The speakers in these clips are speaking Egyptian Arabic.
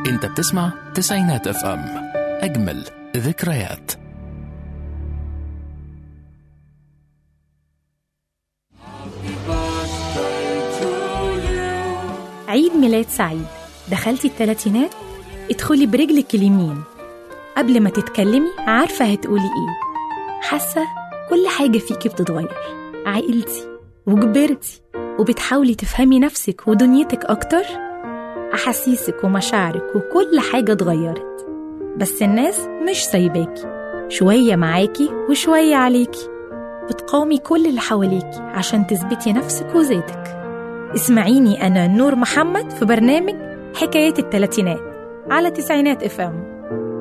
انت بتسمع تسعينات اف ام اجمل ذكريات عيد ميلاد سعيد دخلتي الثلاثينات ادخلي برجلك اليمين قبل ما تتكلمي عارفة هتقولي ايه حاسة كل حاجة فيكي بتتغير عقلتي وكبرتي وبتحاولي تفهمي نفسك ودنيتك أكتر أحاسيسك ومشاعرك وكل حاجة اتغيرت بس الناس مش سايباكي شوية معاكي وشوية عليكي بتقاومي كل اللي حواليكي عشان تثبتي نفسك وذاتك اسمعيني أنا نور محمد في برنامج حكايات التلاتينات على تسعينات اف ام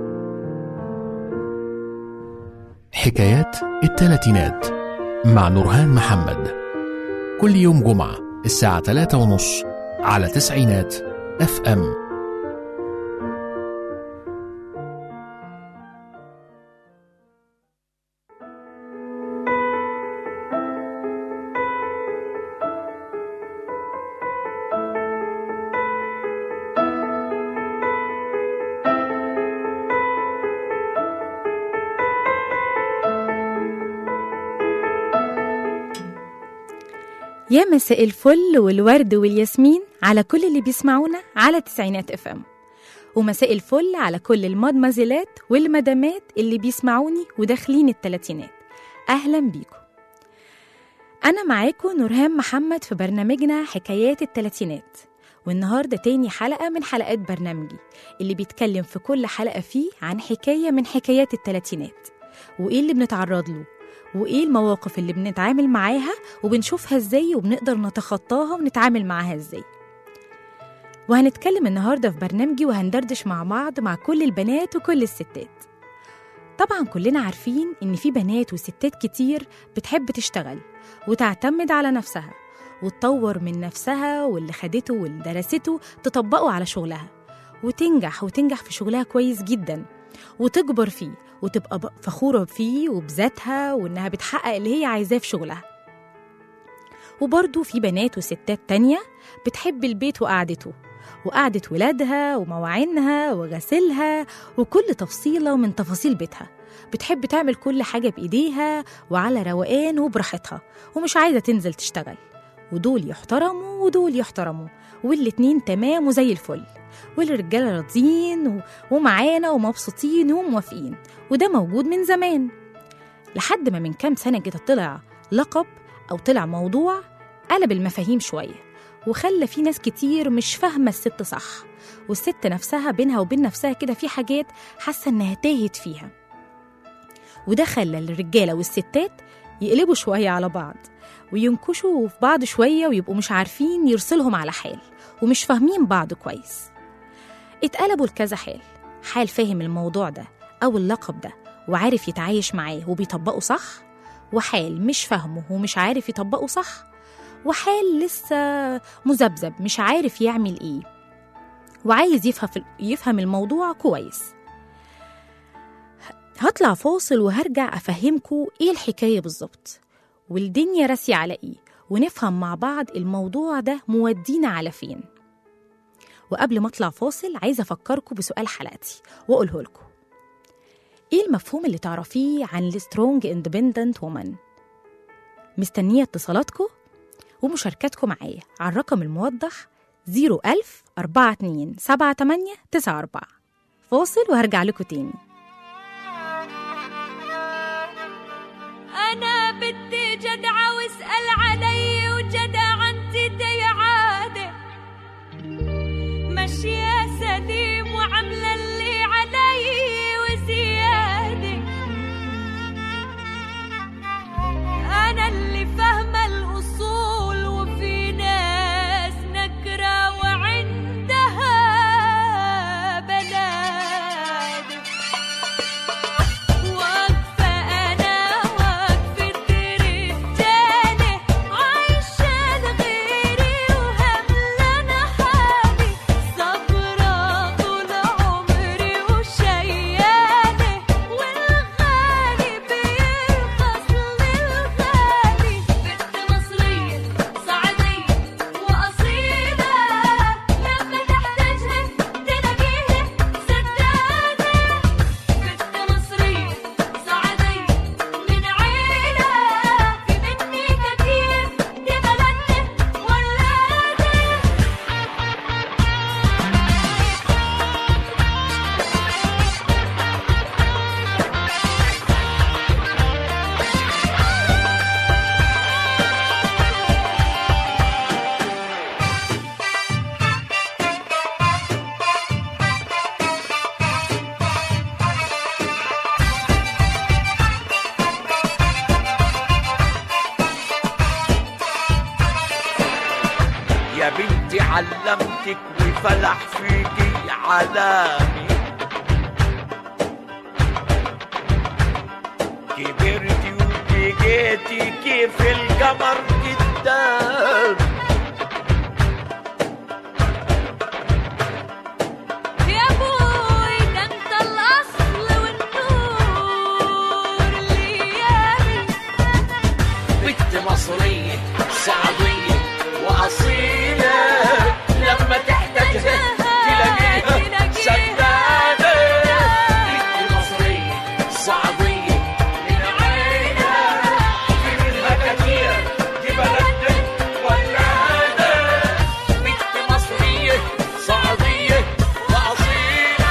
حكايات التلاتينات مع نورهان محمد كل يوم جمعة الساعة 3 ونص على تسعينات اف ام يا مساء الفل والورد والياسمين على كل اللي بيسمعونا على تسعينات اف ام ومساء الفل على كل المادمازيلات والمدامات اللي بيسمعوني وداخلين التلاتينات اهلا بيكم انا معاكم نورهان محمد في برنامجنا حكايات التلاتينات والنهارده تاني حلقه من حلقات برنامجي اللي بيتكلم في كل حلقه فيه عن حكايه من حكايات التلاتينات وايه اللي بنتعرض له وايه المواقف اللي بنتعامل معاها وبنشوفها ازاي وبنقدر نتخطاها ونتعامل معاها ازاي وهنتكلم النهارده في برنامجي وهندردش مع بعض مع كل البنات وكل الستات طبعا كلنا عارفين ان في بنات وستات كتير بتحب تشتغل وتعتمد على نفسها وتطور من نفسها واللي خدته واللي درسته تطبقه على شغلها وتنجح وتنجح في شغلها كويس جدا وتكبر فيه وتبقى ب- فخورة فيه وبذاتها وإنها بتحقق اللي هي عايزاه في شغلها وبرضه في بنات وستات تانية بتحب البيت وقعدته وقعدة ولادها ومواعينها وغسيلها وكل تفصيلة من تفاصيل بيتها بتحب تعمل كل حاجة بإيديها وعلى روقان وبراحتها ومش عايزة تنزل تشتغل ودول يحترموا ودول يحترموا والاتنين تمام وزي الفل والرجالة راضيين و... ومعانا ومبسوطين وموافقين وده موجود من زمان لحد ما من كام سنة كده طلع لقب أو طلع موضوع قلب المفاهيم شوية وخلى في ناس كتير مش فاهمة الست صح والست نفسها بينها وبين نفسها كده في حاجات حاسة إنها تاهت فيها وده خلى الرجالة والستات يقلبوا شوية على بعض وينكشوا في بعض شوية ويبقوا مش عارفين يرسلهم على حال ومش فاهمين بعض كويس اتقلبوا لكذا حال حال فاهم الموضوع ده أو اللقب ده وعارف يتعايش معاه وبيطبقه صح وحال مش فاهمه ومش عارف يطبقه صح وحال لسه مذبذب مش عارف يعمل ايه وعايز يفهم يفهم الموضوع كويس هطلع فاصل وهرجع أفهمكوا إيه الحكاية بالظبط والدنيا راسية على إيه ونفهم مع بعض الموضوع ده مودينا على فين وقبل ما اطلع فاصل عايزه افكركم بسؤال حلقتي واقوله لكم ايه المفهوم اللي تعرفيه عن السترونج اندبندنت وومن مستنيه اتصالاتكم ومشاركاتكم معايا على الرقم الموضح 01000 42 78 94 فاصل وهرجع لكم تاني أنا بدي جدعة واسأل علي وجدع أنت دي عادة ماشية سليم وعاملة اللي علي وزيادة أنا اللي فاهمة الأصول وفي ناس نكرة وعندها بلاد يا بنتي علمتك وفلح فيكي علامي كبرتي وبقيتي كيف القمر قدام يا ابوي ده انت الاصل والنور الايامي بنت مصرية صعيدية وأصيلة لما تحتاجها تلاقيها سدادة بنت مصرية صعيدية من عينها في منها كتير دي بلدنا ولادة بنت مصرية صعيدية وأصيلة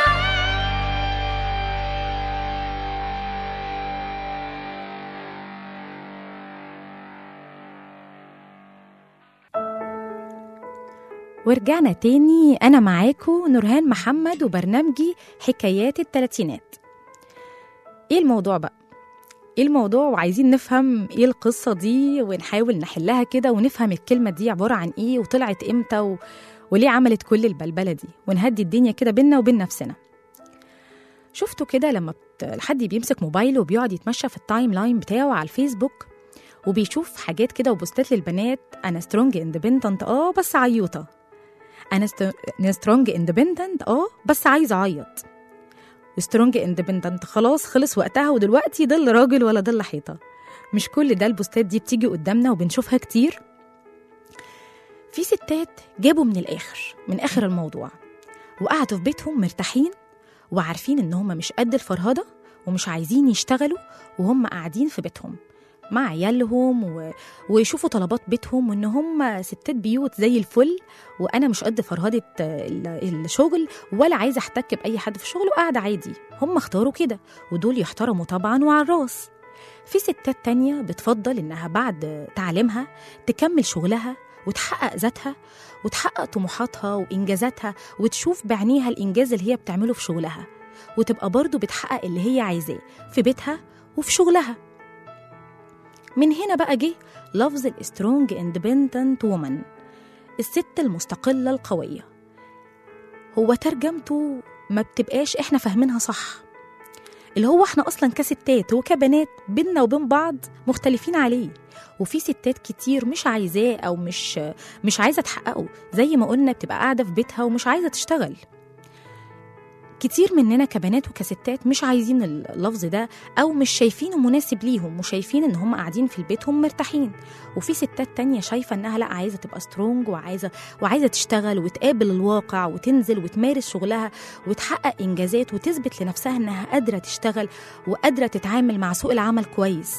ورجعنا تاني أنا معاكو نورهان محمد وبرنامجي حكايات التلاتينات إيه الموضوع بقى؟ إيه الموضوع وعايزين نفهم إيه القصة دي ونحاول نحلها كده ونفهم الكلمة دي عبارة عن إيه وطلعت إمتى و... وليه عملت كل البلبلة دي ونهدي الدنيا كده بينا وبين نفسنا شفتوا كده لما بت... حد بيمسك موبايله وبيقعد يتمشى في التايم لاين بتاعه على الفيسبوك وبيشوف حاجات كده وبوستات للبنات انا سترونج اندبندنت اه بس عيوطه انا سترونج اندبندنت اه بس عايزه اعيط وسترونج اندبندنت خلاص خلص وقتها ودلوقتي ضل راجل ولا ضل حيطه مش كل ده البوستات دي بتيجي قدامنا وبنشوفها كتير في ستات جابوا من الاخر من اخر الموضوع وقعدوا في بيتهم مرتاحين وعارفين ان هم مش قد الفرهده ومش عايزين يشتغلوا وهم قاعدين في بيتهم مع عيالهم و... ويشوفوا طلبات بيتهم وان هم ستات بيوت زي الفل وانا مش قد فرهده ال- الشغل ولا عايزه احتك باي حد في الشغل وقاعده عادي هم اختاروا كده ودول يحترموا طبعا وعلى الراس في ستات تانية بتفضل انها بعد تعليمها تكمل شغلها وتحقق ذاتها وتحقق طموحاتها وانجازاتها وتشوف بعينيها الانجاز اللي هي بتعمله في شغلها وتبقى برضه بتحقق اللي هي عايزاه في بيتها وفي شغلها من هنا بقى جه لفظ السترونج اندبندنت وومن الست المستقلة القوية هو ترجمته ما بتبقاش احنا فاهمينها صح اللي هو احنا اصلا كستات وكبنات بينا وبين بعض مختلفين عليه وفي ستات كتير مش عايزاه او مش مش عايزه تحققه زي ما قلنا بتبقى قاعده في بيتها ومش عايزه تشتغل كتير مننا كبنات وكستات مش عايزين اللفظ ده او مش شايفينه مناسب ليهم وشايفين ان هم قاعدين في البيت هم مرتاحين وفي ستات تانية شايفه انها لا عايزه تبقى سترونج وعايزه وعايزه تشتغل وتقابل الواقع وتنزل وتمارس شغلها وتحقق انجازات وتثبت لنفسها انها قادره تشتغل وقادره تتعامل مع سوق العمل كويس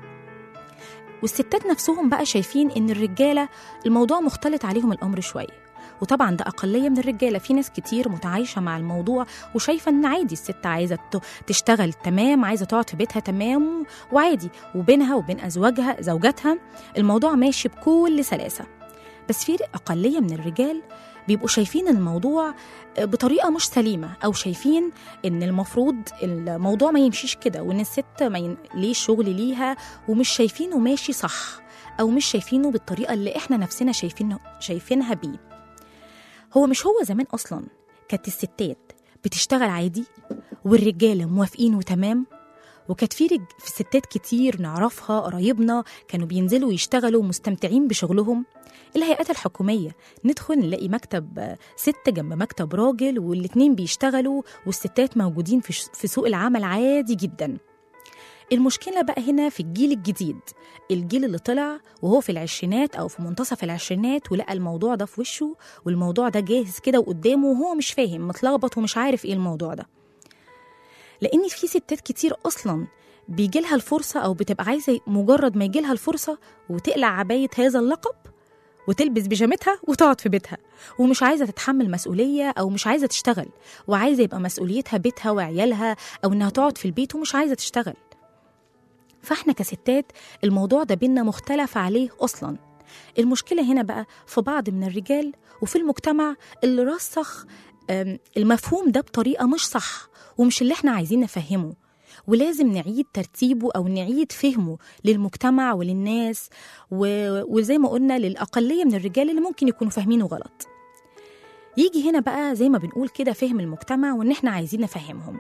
والستات نفسهم بقى شايفين ان الرجاله الموضوع مختلط عليهم الامر شويه وطبعا ده اقليه من الرجاله في ناس كتير متعايشه مع الموضوع وشايفه ان عادي الست عايزه ت- تشتغل تمام عايزه تقعد في بيتها تمام وعادي وبينها وبين ازواجها زوجاتها الموضوع ماشي بكل سلاسه بس في اقليه من الرجال بيبقوا شايفين الموضوع بطريقه مش سليمه او شايفين ان المفروض الموضوع ما يمشيش كده وان الست ما ين... ليه شغل ليها ومش شايفينه ماشي صح او مش شايفينه بالطريقه اللي احنا نفسنا شايفينه شايفينها بيه هو مش هو زمان اصلا كانت الستات بتشتغل عادي والرجاله موافقين وتمام وكانت في رج... في ستات كتير نعرفها قرايبنا كانوا بينزلوا يشتغلوا مستمتعين بشغلهم الهيئات الحكومية ندخل نلاقي مكتب آه، ست جنب مكتب راجل والاتنين بيشتغلوا والستات موجودين في, ش... في سوق العمل عادي جدا المشكلة بقى هنا في الجيل الجديد الجيل اللي طلع وهو في العشرينات أو في منتصف العشرينات ولقى الموضوع ده في وشه والموضوع ده جاهز كده وقدامه وهو مش فاهم متلخبط ومش عارف إيه الموضوع ده لأن في ستات كتير أصلا بيجيلها الفرصة أو بتبقى عايزة مجرد ما يجيلها الفرصة وتقلع عباية هذا اللقب وتلبس بيجامتها وتقعد في بيتها ومش عايزة تتحمل مسؤولية أو مش عايزة تشتغل وعايزة يبقى مسؤوليتها بيتها وعيالها أو إنها تقعد في البيت ومش عايزة تشتغل فاحنا كستات الموضوع ده بينا مختلف عليه أصلا المشكلة هنا بقى في بعض من الرجال وفي المجتمع اللي رسخ أم، المفهوم ده بطريقة مش صح ومش اللي احنا عايزين نفهمه ولازم نعيد ترتيبه أو نعيد فهمه للمجتمع وللناس و... وزي ما قلنا للأقلية من الرجال اللي ممكن يكونوا فاهمينه غلط يجي هنا بقى زي ما بنقول كده فهم المجتمع وإن إحنا عايزين نفهمهم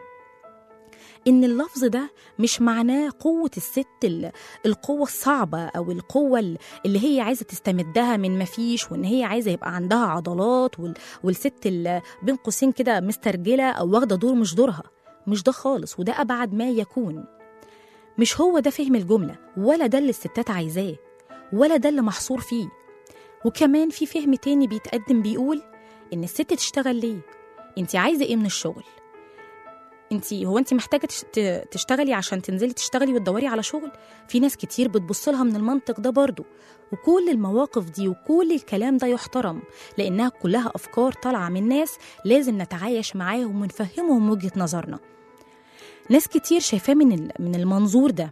إن اللفظ ده مش معناه قوة الست ال- القوة الصعبة أو القوة ال- اللي هي عايزة تستمدها من مفيش وإن هي عايزة يبقى عندها عضلات وال- والست اللي بين قوسين كده مسترجلة أو واخدة دور مش دورها مش ده خالص وده أبعد ما يكون مش هو ده فهم الجملة ولا ده اللي الستات عايزاه ولا ده اللي محصور فيه وكمان في فهم تاني بيتقدم بيقول إن الست تشتغل ليه انت عايزة ايه من الشغل انت هو انت محتاجه تش- ت- تشتغلي عشان تنزلي تشتغلي وتدوري على شغل في ناس كتير بتبص لها من المنطق ده برضه وكل المواقف دي وكل الكلام ده يحترم لانها كلها افكار طالعه من ناس لازم نتعايش معاهم ونفهمهم وجهه نظرنا ناس كتير شايفاه من ال- من المنظور ده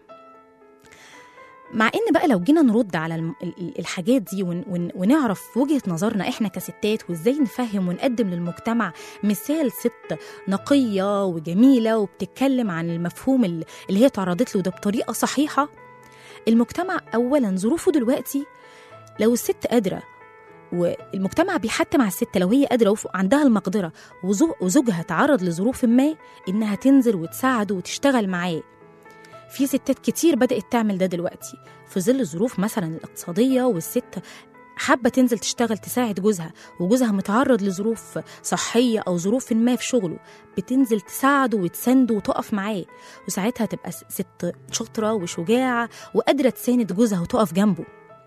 مع ان بقى لو جينا نرد على الم- ال- ال- الحاجات دي ون ون ونعرف وجهه نظرنا احنا كستات وازاي نفهم ونقدم للمجتمع مثال ست نقيه وجميله وبتتكلم عن المفهوم ال- اللي هي تعرضت له ده بطريقه صحيحه المجتمع اولا ظروفه دلوقتي لو الست قادره والمجتمع بيحتم على الست لو هي قادره وعندها المقدره وزو- وزوجها تعرض لظروف ما انها تنزل وتساعده وتشتغل معاه في ستات كتير بدأت تعمل ده دلوقتي في ظل الظروف مثلا الاقتصادية والست حابة تنزل تشتغل تساعد جوزها وجوزها متعرض لظروف صحية أو ظروف ما في شغله بتنزل تساعده وتسنده وتقف معاه وساعتها تبقى س- ست شاطرة وشجاعة وقادرة تساند جوزها وتقف جنبه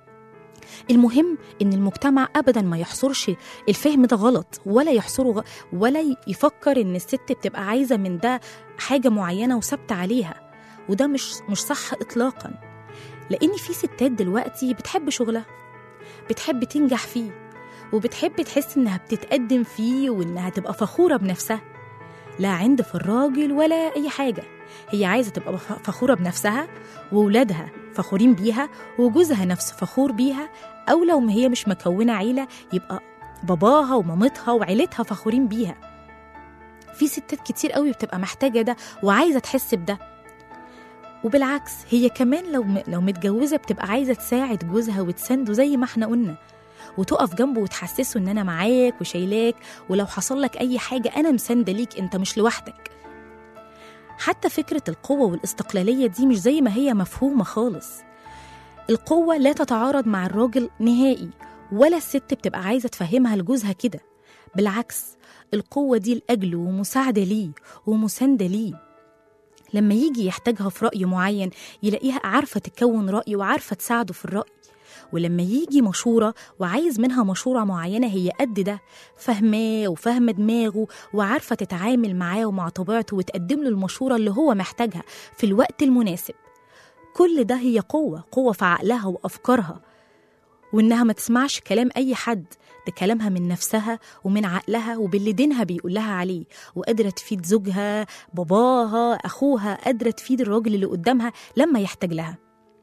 المهم ان المجتمع ابدا ما يحصرش الفهم ده غلط ولا يحصره غ... ولا ي- يفكر ان الست بتبقى عايزه من ده حاجه معينه وثابته عليها وده مش مش صح اطلاقا لان في ستات دلوقتي بتحب شغلها بتحب تنجح فيه وبتحب تحس انها بتتقدم فيه وانها تبقى فخوره بنفسها لا عند في الراجل ولا اي حاجه هي عايزه تبقى ف- فخوره بنفسها وولادها فخورين بيها وجوزها نفسه فخور بيها او لو ما هي مش مكونه عيله يبقى باباها ومامتها وعيلتها فخورين بيها في ستات كتير قوي بتبقى محتاجه ده وعايزه تحس بده وبالعكس هي كمان لو م- لو متجوزه بتبقى عايزه تساعد جوزها وتسنده زي ما احنا قلنا وتقف جنبه وتحسسه ان انا معاك وشايلاك ولو حصل لك اي حاجه انا مسانده ليك انت مش لوحدك حتى فكره القوه والاستقلاليه دي مش زي ما هي مفهومه خالص القوه لا تتعارض مع الراجل نهائي ولا الست بتبقى عايزه تفهمها لجوزها كده بالعكس القوه دي لاجله ومساعده ليه ومسانده ليه لما يجي يحتاجها في رأي معين يلاقيها عارفة تكون رأي وعارفة تساعده في الرأي ولما يجي مشورة وعايز منها مشورة معينة هي قد ده فاهماه وفاهمة دماغه وعارفة تتعامل معاه ومع طبيعته وتقدم له المشورة اللي هو محتاجها في الوقت المناسب كل ده هي قوة قوة في عقلها وأفكارها وإنها ما تسمعش كلام أي حد ده كلامها من نفسها ومن عقلها وباللي دينها بيقول لها عليه وقادرة تفيد زوجها باباها أخوها قادرة تفيد الراجل اللي قدامها لما يحتاج لها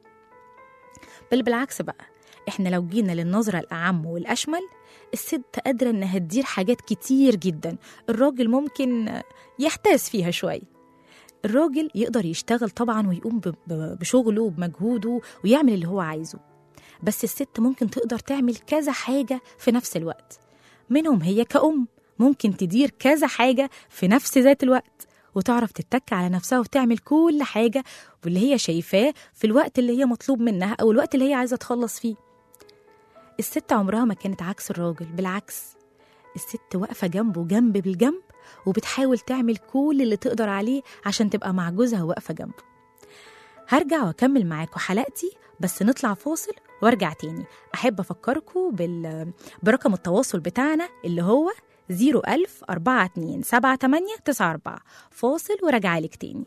بل بالعكس بقى احنا لو جينا للنظرة الأعم والأشمل الست قادرة إنها تدير حاجات كتير جدا الراجل ممكن يحتاس فيها شوية الراجل يقدر يشتغل طبعا ويقوم ب- ب- بشغله وبمجهوده ويعمل اللي هو عايزه بس الست ممكن تقدر تعمل كذا حاجة في نفس الوقت منهم هي كأم ممكن تدير كذا حاجة في نفس ذات الوقت وتعرف تتك على نفسها وتعمل كل حاجة واللي هي شايفاه في الوقت اللي هي مطلوب منها أو الوقت اللي هي عايزة تخلص فيه الست عمرها ما كانت عكس الراجل بالعكس الست واقفة جنبه جنب بالجنب وبتحاول تعمل كل اللي تقدر عليه عشان تبقى مع جوزها واقفة جنبه هرجع واكمل معاكم حلقتي بس نطلع فاصل وارجع تاني احب افكركم بال... برقم التواصل بتاعنا اللي هو 01000 42 78 94 فاصل وراجع لك تاني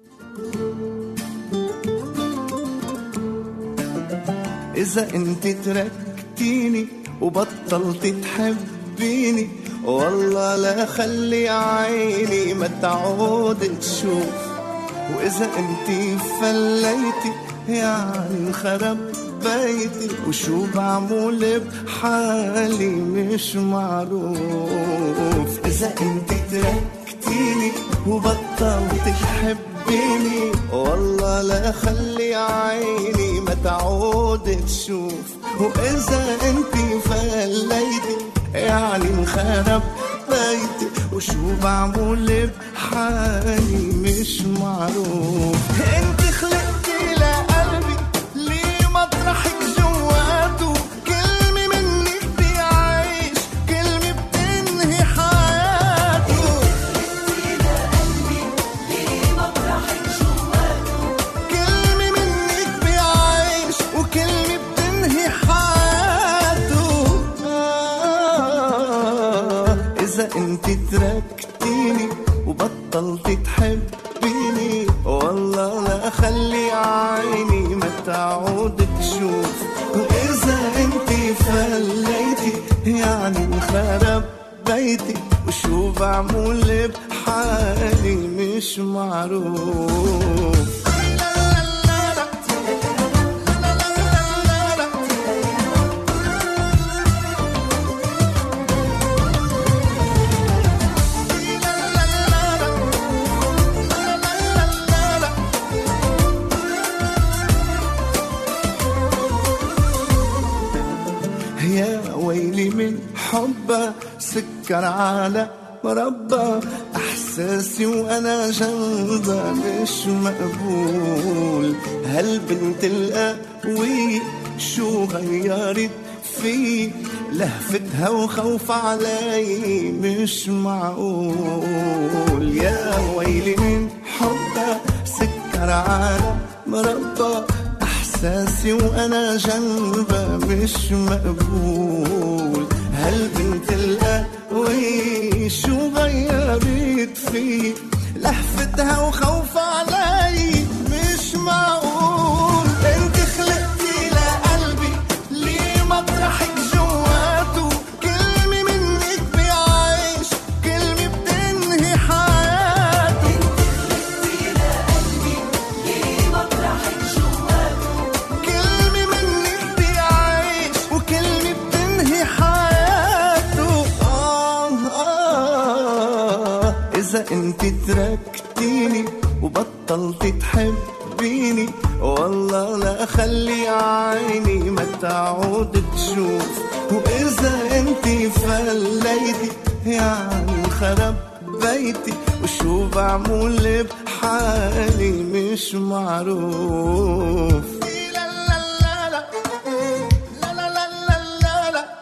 إذا أنت تركتيني وبطلت تحبيني والله لا خلي عيني ما تعود تشوف وإذا أنت فليتي يعني انخرب بيتي وشو بعمل بحالي مش معروف إذا أنت تركتيني وبطلت تحبيني تحبيني والله لا خلي عيني ما تعود تشوف واذا انت فليتي يعني انخرب بيتي وشو بعمل بحالي مش معروف انت خلقتي لقلبي ليه مطرحك جواته كلمة منك بيعيش كلمة بتنهي حياته كلمة منك بيعيش وكلمة بتنهي حياته آه إذا أنت تركتيني وبطلت تحبيني والله لا خلي عيني ما تعود تشوف وإذا أنت فليتي يعني انخرب بيتي وشو بعمل بحالي مش معروف يا ويلي من حبه سكر على مربى احساسي وانا جنبها مش مقبول هالبنت القوية شو غيرت في لهفتها وخوف علي مش معقول يا ويلي من حبها سكر على مربى احساسي وانا جنبها مش مقبول هالبنت القوي شو غيرت في لهفتها وخوف علي مش معقول انت خلقتي لقلبي ليه مطرحك جواته كلمة منك بيعيش كلمة بتنهي حياته كلمة منك بيعيش وكلمة بتنهي حياته آه آه إذا أنت تركتيني وبطلت تحبيني والله لا خلي عيني ما تعود تشوف وإذا أنت فليتي يعني خرب بيتي وشو بعمل بحالي مش معروف لا لا لا لا لا لا لا لا لا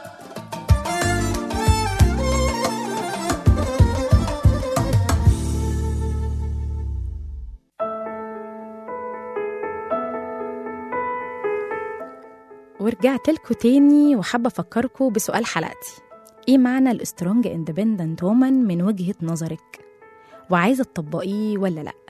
ورجعت لكم تاني وحابة أفكركم بسؤال حلقتي إيه معنى السترونج اندبندنت وومن من وجهة نظرك؟ وعايزة تطبقيه ولا لأ؟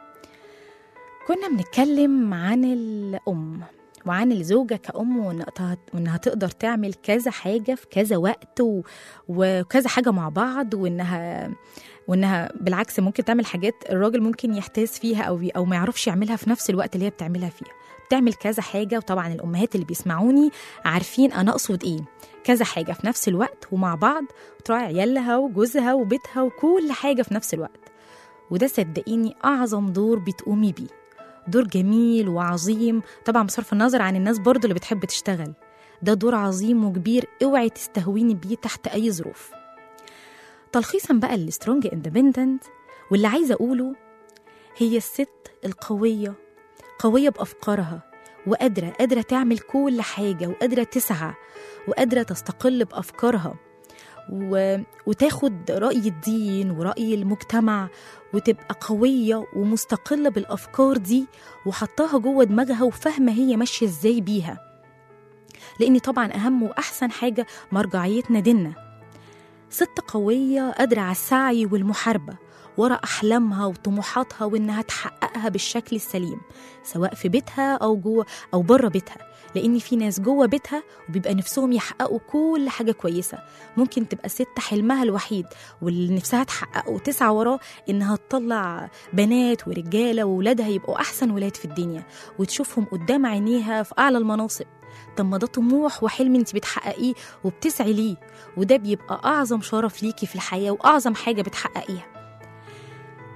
كنا بنتكلم عن الأم وعن الزوجة كأم وإنها- وإنها تقدر تعمل كذا حاجة في كذا وقت و... وكذا حاجة مع بعض وإنها وإنها بالعكس ممكن تعمل حاجات الراجل ممكن يحتاس فيها أو أو ما يعرفش يعملها في نفس الوقت اللي هي بتعملها فيها بتعمل كذا حاجة وطبعا الأمهات اللي بيسمعوني عارفين أنا أقصد إيه كذا حاجة في نفس الوقت ومع بعض وتراعي عيالها وجوزها وبيتها وكل حاجة في نفس الوقت وده صدقيني أعظم دور بتقومي بيه دور جميل وعظيم طبعا بصرف النظر عن الناس برضو اللي بتحب تشتغل ده دور عظيم وكبير اوعي تستهويني بيه تحت أي ظروف تلخيصا بقى السترونج اندبندنت واللي عايزة أقوله هي الست القوية قوية بأفكارها وقادرة قادرة تعمل كل حاجة وقادرة تسعى وقادرة تستقل بأفكارها و... وتاخد رأي الدين ورأي المجتمع وتبقى قوية ومستقلة بالأفكار دي وحطاها جوه دماغها وفاهمة هي ماشية ازاي بيها لأن طبعا أهم وأحسن حاجة مرجعيتنا ديننا ست قوية قادرة على السعي والمحاربة ورا أحلامها وطموحاتها وإنها تحققها بالشكل السليم سواء في بيتها أو جوه أو بره بيتها لأن في ناس جوه بيتها وبيبقى نفسهم يحققوا كل حاجة كويسة ممكن تبقى ست حلمها الوحيد واللي نفسها تحققه وتسعى وراه إنها تطلع بنات ورجالة وولادها يبقوا أحسن ولاد في الدنيا وتشوفهم قدام عينيها في أعلى المناصب طب ما ده طموح وحلم انت بتحققيه وبتسعي ليه وده بيبقى أعظم شرف ليكي في الحياة وأعظم حاجة بتحققيها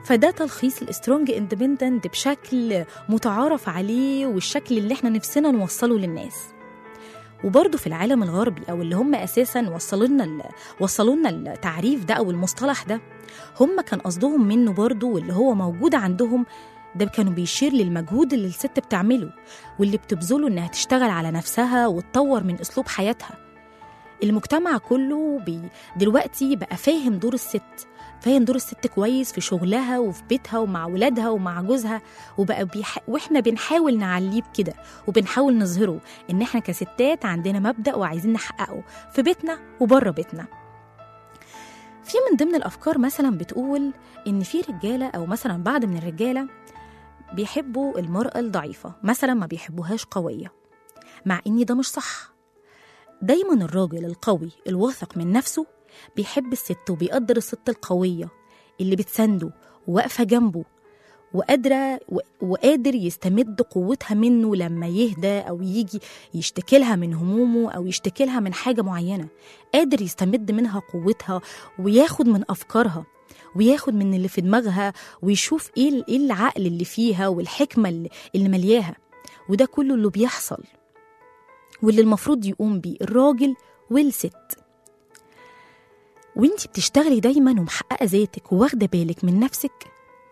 فده تلخيص السترونج اندبندنت بشكل متعارف عليه والشكل اللي احنا نفسنا نوصله للناس وبرضه في العالم الغربي او اللي هم اساسا وصلوا لنا ال- وصلوا لنا التعريف ده او المصطلح ده هم كان قصدهم منه برضه واللي هو موجود عندهم ده كانوا بيشير للمجهود اللي الست بتعمله واللي بتبذله انها تشتغل على نفسها وتطور من اسلوب حياتها المجتمع كله بي دلوقتي بقى فاهم دور الست فاهم دور الست كويس في شغلها وفي بيتها ومع ولادها ومع جوزها وبقى بيح... واحنا بنحاول نعليه بكده وبنحاول نظهره ان احنا كستات عندنا مبدأ وعايزين نحققه في بيتنا وبره بيتنا في من ضمن الافكار مثلا بتقول ان في رجاله او مثلا بعض من الرجاله بيحبوا المرأة الضعيفة مثلا ما بيحبوهاش قوية مع إن ده مش صح دايما الراجل القوي الواثق من نفسه بيحب الست وبيقدر الست القوية اللي بتسنده وواقفة جنبه وقادرة و- وقادر يستمد قوتها منه لما يهدى أو يجي يشتكي لها من همومه أو يشتكي لها من حاجة معينة قادر يستمد منها قوتها وياخد من أفكارها وياخد من اللي في دماغها ويشوف ايه ال- ايه العقل اللي فيها والحكمه اللي, اللي ملياها وده كله اللي بيحصل واللي المفروض يقوم بيه الراجل والست وانتي بتشتغلي دايما ومحققه ذاتك وواخده بالك من نفسك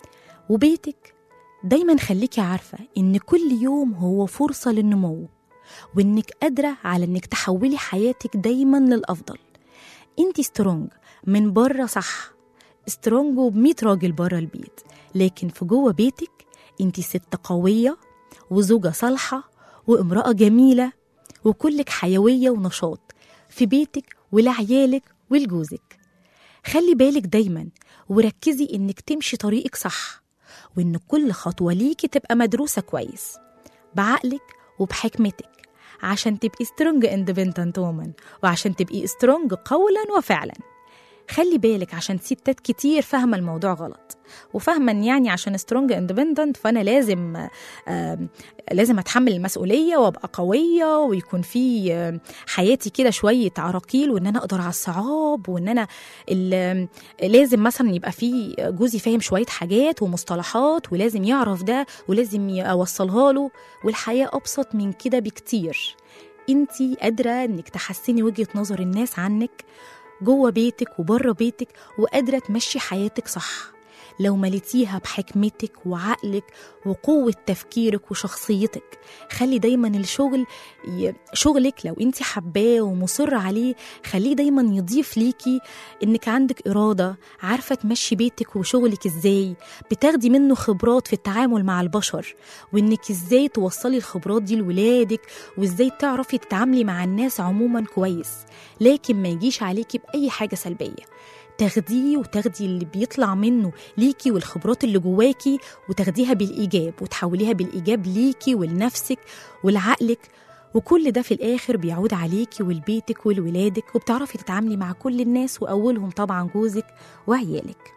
وبيتك دايما خليكي عارفه ان كل يوم هو فرصه للنمو وانك قادره على انك تحولي حياتك دايما للافضل انتي سترونج من بره صح سترونج وبمية راجل بره البيت لكن في جوه بيتك انتي ست قوية وزوجة صالحة وامرأة جميلة وكلك حيوية ونشاط في بيتك ولعيالك ولجوزك خلي بالك دايما وركزي انك تمشي طريقك صح وان كل خطوة ليكي تبقى مدروسة كويس بعقلك وبحكمتك عشان تبقي سترونج اندبندنت وومن وعشان تبقي سترونج قولا وفعلا خلي بالك عشان ستات كتير فاهمه الموضوع غلط وفاهمه ان يعني عشان سترونج اندبندنت فانا لازم آم، لازم اتحمل المسؤوليه وابقى قويه ويكون في آم، حياتي كده شويه عراقيل وان انا اقدر على الصعاب وان انا ال- لازم مثلا يبقى في جوزي فاهم شويه حاجات ومصطلحات ولازم يعرف ده ولازم اوصلها له والحياه ابسط من كده بكتير انتي قادره انك تحسني وجهه نظر الناس عنك جوه بيتك وبره بيتك وقادرة تمشي حياتك صح لو مليتيها بحكمتك وعقلك وقوة تفكيرك وشخصيتك خلي دايما الشغل ي... شغلك لو انت حباه ومصر عليه خليه دايما يضيف ليكي انك عندك إرادة عارفة تمشي بيتك وشغلك ازاي بتاخدي منه خبرات في التعامل مع البشر وانك ازاي توصلي الخبرات دي لولادك وازاي تعرفي تتعاملي مع الناس عموما كويس لكن ما يجيش عليكي بأي حاجة سلبية تاخديه وتاخدي اللي بيطلع منه ليكي والخبرات اللي جواكي وتاخديها بالإيجاب وتحوليها بالإيجاب ليكي ولنفسك ولعقلك وكل ده في الآخر بيعود عليكي ولبيتك ولولادك وبتعرفي تتعاملي مع كل الناس وأولهم طبعا جوزك وعيالك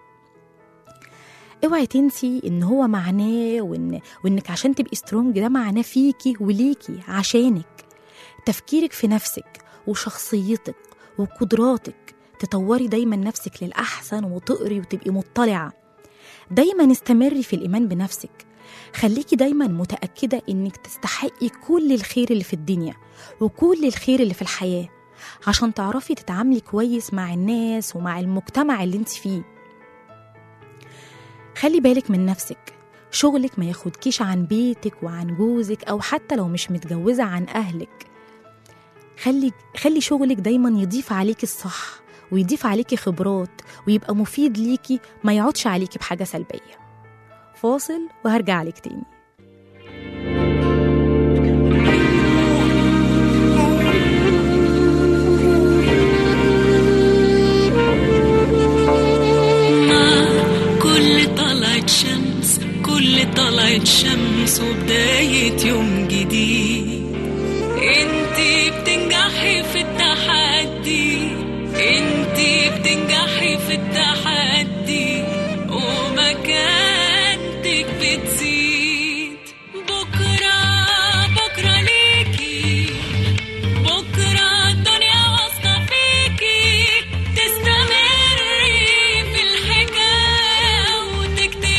اوعي تنسي ان هو معناه وان وانك عشان تبقي سترونج ده معناه فيكي وليكي عشانك تفكيرك في نفسك وشخصيتك وقدراتك تطوري دايما نفسك للأحسن وتقري وتبقي مطلعة دايما استمري في الإيمان بنفسك خليكي دايما متأكدة إنك تستحقي كل الخير اللي في الدنيا وكل الخير اللي في الحياة عشان تعرفي تتعاملي كويس مع الناس ومع المجتمع اللي انت فيه خلي بالك من نفسك شغلك ما ياخدكيش عن بيتك وعن جوزك أو حتى لو مش متجوزة عن أهلك خلي خلي شغلك دايما يضيف عليكي الصح ويضيف عليكي خبرات ويبقى مفيد ليكي ما يقعدش عليكي بحاجة سلبية فاصل وهرجع لك تاني كل طلعت شمس كل طلعت شمس وبداية يوم جديد انتي بتنجحي في التحدي انتي بتنجحي في التحدي ومكانتك بتزيد بكرة بكرة ليكي بكرة الدنيا واثقة فيكي تستمري في الحكاية وتكتبي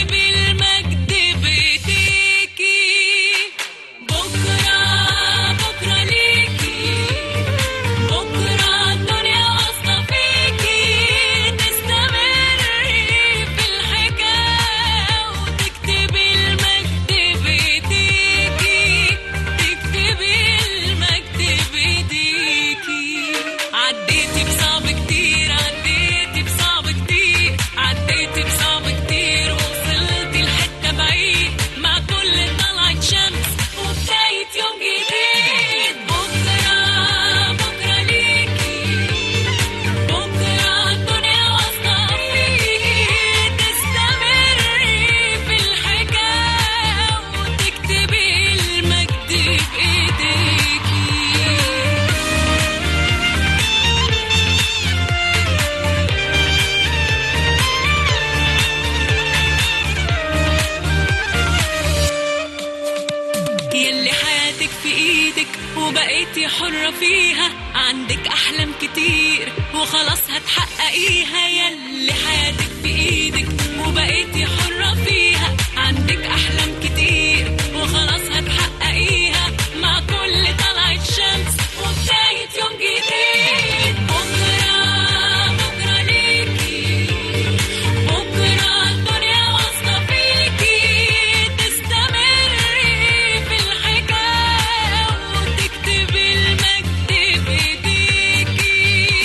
حرة فيها عندك أحلام كتير وخلاص هتحققيها يلي حياتك بإيدك وبقيتي حرة فيها عندك أحلام كتير وخلاص هتحققيها مع كل طلعة شمس وبداية يوم جديد بكرة بكرة ليكي بكرة الدنيا واثقة فيكي تستمري في الحكاية وتكتبي المجد بإيديكي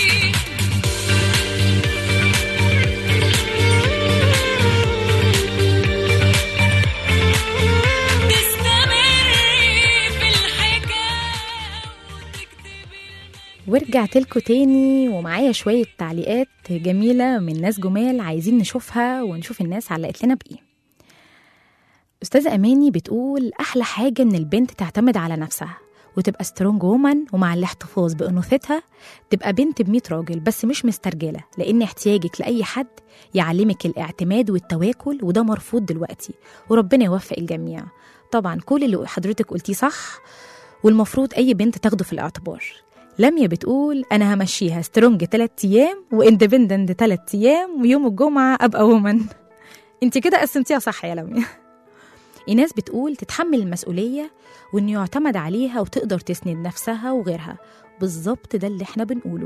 تستمري في الحكاية وتكتبي ورجعت لكم تاني ومعايا شوية تعليقات جميلة من ناس جمال عايزين نشوفها ونشوف الناس علقت لنا بإيه أستاذة أماني بتقول أحلى حاجة إن البنت تعتمد على نفسها وتبقى سترونج وومن ومع الاحتفاظ بأنوثتها تبقى بنت بمية راجل بس مش مسترجلة لأن احتياجك لأي حد يعلمك الاعتماد والتواكل وده مرفوض دلوقتي وربنا يوفق الجميع طبعا كل اللي حضرتك قلتيه صح والمفروض أي بنت تاخده في الاعتبار لميا بتقول أنا همشيها سترونج تلات أيام واندبندنت تلات أيام ويوم الجمعة أبقى وومن انت كده قسمتيها صح يا لميا ايناس بتقول تتحمل المسؤولية وإنه يعتمد عليها وتقدر تسند نفسها وغيرها بالظبط ده اللي احنا بنقوله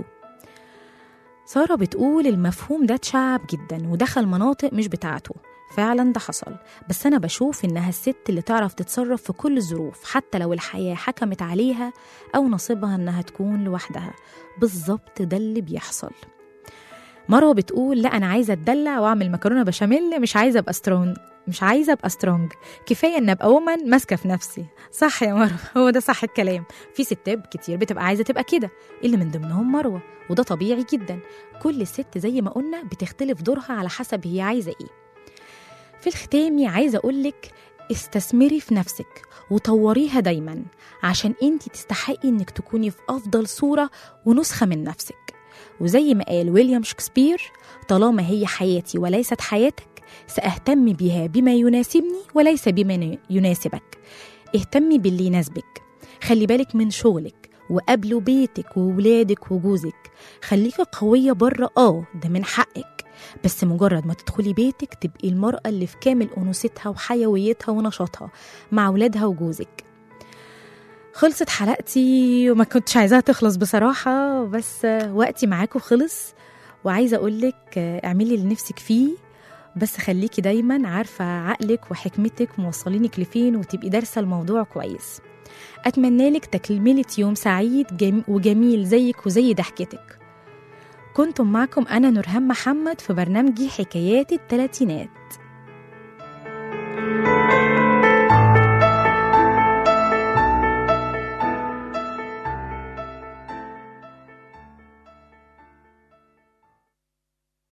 سارة بتقول المفهوم ده اتشعب جدا ودخل مناطق مش بتاعته فعلا ده حصل بس أنا بشوف إنها الست اللي تعرف تتصرف في كل الظروف حتى لو الحياة حكمت عليها أو نصيبها إنها تكون لوحدها بالظبط ده اللي بيحصل مروة بتقول لا أنا عايزة أتدلع وأعمل مكرونة بشاميل مش عايزة أبقى سترونج مش عايزة أبقى سترونج كفاية إن أبقى وومن ماسكة في نفسي صح يا مروة هو ده صح الكلام في ستات كتير بتبقى عايزة تبقى كده اللي من ضمنهم مروة وده طبيعي جدا كل ست زي ما قلنا بتختلف دورها على حسب هي عايزة إيه في الختام عايزة أقولك استثمري في نفسك وطوريها دايما عشان انت تستحقي انك تكوني في افضل صورة ونسخة من نفسك وزي ما قال ويليام شكسبير طالما هي حياتي وليست حياتك سأهتم بها بما يناسبني وليس بما يناسبك اهتمي باللي يناسبك خلي بالك من شغلك وقابلوا بيتك وولادك وجوزك خليكي قوية بره اه ده من حقك بس مجرد ما تدخلي بيتك تبقي المرأة اللي في كامل أنوثتها وحيويتها ونشاطها مع ولادها وجوزك خلصت حلقتي وما كنتش عايزاها تخلص بصراحة بس وقتي معاكم خلص وعايزة أقولك اعملي اللي نفسك فيه بس خليكي دايما عارفة عقلك وحكمتك موصلينك لفين وتبقي دارسة الموضوع كويس أتمنى لك تكملة يوم سعيد جم وجميل زيك وزي ضحكتك كنتم معكم أنا نورهان محمد في برنامجي حكايات التلاتينات